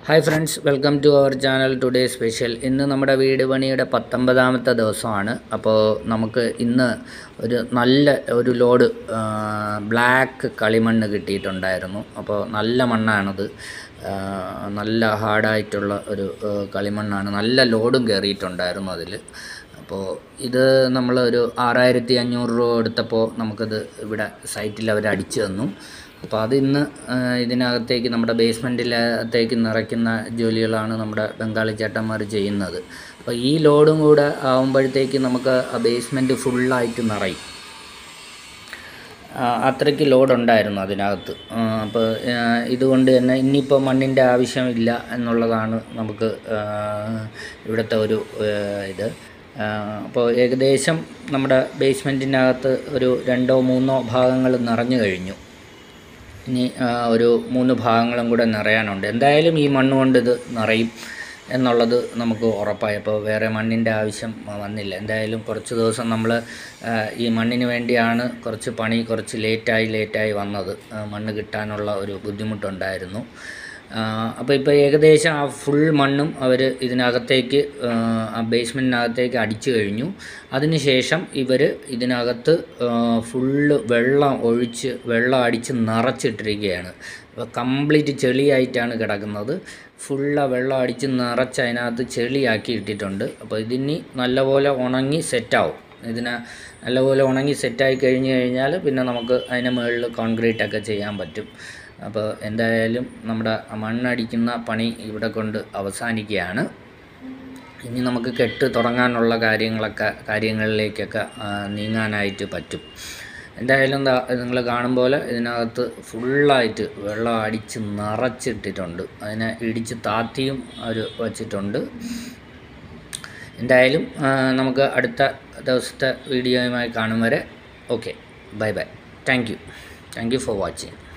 hi friends welcome to our channel today special ഇന്ന് നമ്മുടെ വീട് പണിയുടെ പത്തൊമ്പതാമത്തെ ദിവസമാണ് അപ്പോൾ നമുക്ക് ഇന്ന് ഒരു നല്ല ഒരു ലോഡ് ബ്ലാക്ക് കളിമണ്ണ് കിട്ടിയിട്ടുണ്ടായിരുന്നു അപ്പോൾ നല്ല മണ്ണാണത് ആ, നല്ല ഹാർഡായിട്ടുള്ള ഒരു ആ, കളിമണ്ണാണ് നല്ല ലോഡും കയറിയിട്ടുണ്ടായിരുന്നു അതിൽ അപ്പോൾ ഇത് നമ്മൾ ഒരു ആറായിരത്തി അഞ്ഞൂറ് രൂപ എടുത്തപ്പോൾ നമുക്കത് ഇവിടെ സൈറ്റിൽ അവർ അടിച്ചു തന്നു അപ്പോൾ അത് ഇന്ന് ആ, ഇതിനകത്തേക്ക് നമ്മുടെ ബേസ്മെൻറ്റിലകത്തേക്ക് നിറയ്ക്കുന്ന ജോലികളാണ് നമ്മുടെ ബംഗാളി ചേട്ടന്മാർ ചെയ്യുന്നത് അപ്പോൾ ഈ ലോഡും കൂടെ ആകുമ്പോഴത്തേക്ക് നമുക്ക് ആ ബേസ്മെൻറ്റ് ഫുള്ളായിട്ട് നിറയും ആ, അത്രയ്ക്ക് ലോഡ് ഉണ്ടായിരുന്നു അതിനകത്ത് ആ, അപ്പോൾ ആ, ഇതുകൊണ്ട് തന്നെ ഇനിയിപ്പോൾ മണ്ണിൻ്റെ ആവശ്യമില്ല എന്നുള്ളതാണ് നമുക്ക് ആ, ഇവിടുത്തെ ഒരു ആ, ഇത് ആ, അപ്പോൾ ഏകദേശം നമ്മുടെ ബേസ്മെൻറ്റിനകത്ത് ഒരു രണ്ടോ മൂന്നോ ഭാഗങ്ങൾ നിറഞ്ഞു കഴിഞ്ഞു ഇനി ആ, ഒരു മൂന്ന് ഭാഗങ്ങളും കൂടെ നിറയാനുണ്ട് എന്തായാലും ഈ മണ്ണ് കൊണ്ട് ഇത് നിറയും എന്നുള്ളത് നമുക്ക് ഉറപ്പായി അപ്പോൾ വേറെ മണ്ണിൻ്റെ ആവശ്യം വന്നില്ല എന്തായാലും കുറച്ച് ദിവസം നമ്മൾ ഈ മണ്ണിന് വേണ്ടിയാണ് കുറച്ച് പണി കുറച്ച് ലേറ്റായി ലേറ്റായി വന്നത് ആ, മണ്ണ് കിട്ടാനുള്ള ഒരു ബുദ്ധിമുട്ടുണ്ടായിരുന്നു അപ്പോൾ ഇപ്പോൾ ഏകദേശം ആ ഫുൾ മണ്ണും അവർ ഇതിനകത്തേക്ക് ആ, ആ ബേസ്മെൻറ്റിനകത്തേക്ക് അടിച്ചു കഴിഞ്ഞു അതിനുശേഷം ഇവർ ഇതിനകത്ത് ഫുള്ള് വെള്ളം ഒഴിച്ച് വെള്ളം അടിച്ച് നിറച്ചിട്ടിരിക്കുകയാണ് അപ്പോൾ കംപ്ലീറ്റ് ചെളിയായിട്ടാണ് കിടക്കുന്നത് ഫുള്ള് വെള്ളം അടിച്ച് നിറച്ച് അതിനകത്ത് ചെളിയാക്കി ഇട്ടിട്ടുണ്ട് അപ്പോൾ ഇതിനി നല്ലപോലെ ഉണങ്ങി സെറ്റാവും ഇതിനെ നല്ലപോലെ ഉണങ്ങി സെറ്റായി കഴിഞ്ഞ് കഴിഞ്ഞാൽ പിന്നെ നമുക്ക് അതിന് മുകളിൽ കോൺക്രീറ്റ് ഒക്കെ ചെയ്യാൻ പറ്റും അപ്പോൾ എന്തായാലും നമ്മുടെ മണ്ണടിക്കുന്ന പണി ഇവിടെ കൊണ്ട് അവസാനിക്കുകയാണ് ഇനി നമുക്ക് കെട്ട് തുടങ്ങാനുള്ള കാര്യങ്ങളൊക്കെ കാര്യങ്ങളിലേക്കൊക്കെ ആ, നീങ്ങാനായിട്ട് പറ്റും എന്തായാലും നിങ്ങൾ കാണും പോലെ ഇതിനകത്ത് ഫുള്ളായിട്ട് വെള്ളം അടിച്ച് നിറച്ചിട്ടിട്ടുണ്ട് അതിനെ ഇടിച്ച് താത്തിയും അവർ വച്ചിട്ടുണ്ട് എന്തായാലും ആ, നമുക്ക് അടുത്ത ദിവസത്തെ വീഡിയോയുമായി കാണും വരെ okay bye bye thank you thank you for watching